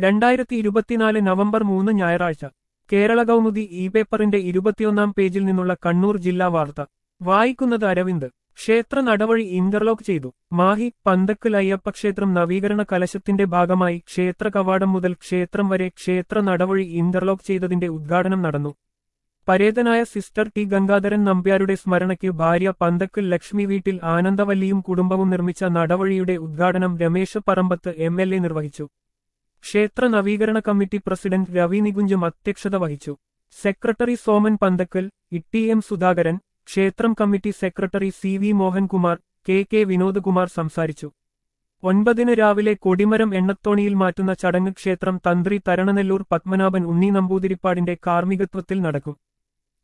രണ്ടായിരത്തി ഇരുപത്തിനാല് നവംബർ മൂന്ന് ഞായറാഴ്ച കേരള കൗമുദി ഇ പേപ്പറിന്റെ ഇരുപത്തിയൊന്നാം പേജിൽ നിന്നുള്ള കണ്ണൂർ ജില്ലാ വാർത്ത വായിക്കുന്നത് അരവിന്ദ് ക്ഷേത്ര നടവഴി ഇന്റർലോക്ക് ചെയ്തു മാഹി പന്തക്കൽ അയ്യപ്പ ക്ഷേത്രം നവീകരണ കലശത്തിന്റെ ഭാഗമായി ക്ഷേത്ര കവാടം മുതൽ ക്ഷേത്രം വരെ ക്ഷേത്ര നടവഴി ഇന്റർലോക്ക് ചെയ്തതിന്റെ ഉദ്ഘാടനം നടന്നു പരേതനായ സിസ്റ്റർ ടി ഗംഗാധരൻ നമ്പ്യാരുടെ സ്മരണയ്ക്ക് ഭാര്യ പന്തക്കൽ ലക്ഷ്മി വീട്ടിൽ ആനന്ദവല്ലിയും കുടുംബവും നിർമ്മിച്ച നടവഴിയുടെ ഉദ്ഘാടനം രമേശ പറമ്പത്ത് എം എൽ എ നിർവഹിച്ചു ക്ഷേത്ര നവീകരണ കമ്മിറ്റി പ്രസിഡന്റ് രവി നികുഞ്ചും അധ്യക്ഷത വഹിച്ചു സെക്രട്ടറി സോമൻ പന്തക്കൽ ഇട്ടി എം സുധാകരൻ ക്ഷേത്രം committee secretary C V Mohankumar K K Vinodkumar സംസാരിച്ചു ഒൻപതിന് രാവിലെ കൊടിമരം എണ്ണത്തോണിയിൽ മാറ്റുന്ന ചടങ്ങ് ക്ഷേത്രം തന്ത്രി തരണനെല്ലൂർ പത്മനാഭൻ ഉണ്ണി നമ്പൂതിരിപ്പാടിന്റെ കാർമ്മികത്വത്തിൽ നടക്കും